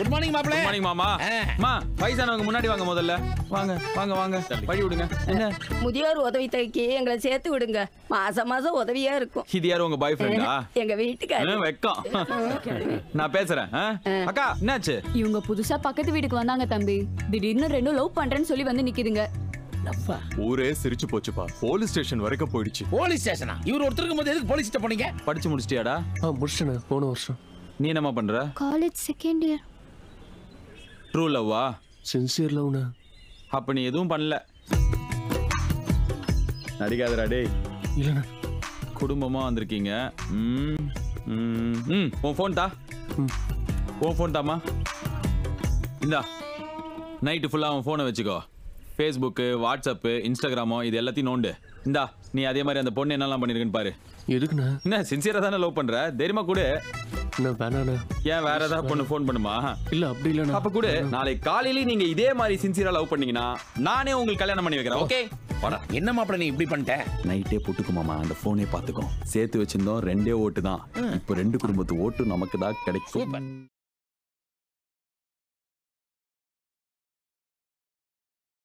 Good morning மாப்பிள good morning மாமா ஆ. மா வயசானவங்க முன்னாடி வாங்க முதல்ல வாங்க வாங்க வாங்க வழி விடுங்க என்ன முதியோர் உதவி தொகைக்கு எங்களை சேர்த்து விடுங்க மாசம் மாசம் உதவியா இருக்கும் இது யாரு உங்க பாய் ஃப்ரெண்டா எங்க வீட்டுக்காரர் வெக்கம் நான் பேசுறேன் ஆ? அக்கா என்னாச்சு இவங்க புதுசா பக்கத்து வீட்டுக்கு வந்தாங்க தம்பி திடீர்னு ரெண்டும் லவ் பண்றேன்னு சொல்லி வந்து நிக்குதுங்க ஊரே சிரிச்சு போச்சுப்பா போலீஸ் ஸ்டேஷன் வரைக்கும் போயிடுச்சு போலீஸ் ஸ்டேஷனா இவர் ஒருத்தர் இருக்கும்போது எதுக்கு போலீஸ் கிட்ட போனீங்க படிச்சு முடிச்சிட்டியாடா ஆ முடிச்சிட்டேண்ணே போன வருஷம் நீ என்னம்மா பண்ற காலேஜ் செகண்ட் இயர் ட்ரூ லவ்வா சின்சியர் லவ்ண்ணே அப்ப நீ எதுவும் பண்ணல நடிக்காதடா டேய் இல்லைண்ணே குடும்பமா வந்திருக்கீங்க ம், ம், ம், உன் ஃபோன் தா ம். உன் ஃபோன் தாமா இந்தா நைட்டு ஃபுல்லாக உன் ஃபோனை வச்சுக்கோ ஃபேஸ்புக்கு வாட்ஸ்அப்பு இன்ஸ்டாகிராமோ இது எல்லாத்தையும் நோண்டு இந்தா நீ அதே மாதிரி அந்த பொண்ணு என்னெல்லாம் பண்ணிருக்குன்னு பாரு எதுக்குண்ணே என்ன சின்சியராக தானே லவ் பண்ற தைரியமா கூட என்ன வேணாண்ணே ஏன் வேற ஏதாவது பொண்ணு ஃபோன் பண்ணுமா இல்ல அப்படி இல்லைண்ணே அப்ப கூட நாளைக்கு காலையில நீங்க இதே மாதிரி சின்சியரா லவ் பண்ணீங்கன்னா நானே உங்களுக்கு கல்யாணம் பண்ணி வைக்கிறேன் ஓகே என்ன மாப்பிள நீ இப்படி பண்ணிட்ட நைட்டே போட்டுக்கோ மாமா அந்த போனே பாத்துக்கோ சேர்த்து வச்சிருந்தோம் ரெண்டே ஓட்டு தான் இப்போ ரெண்டு குடும்பத்து ஓட்டு நமக்கு தான் கிடைக்கும் சூப்பர்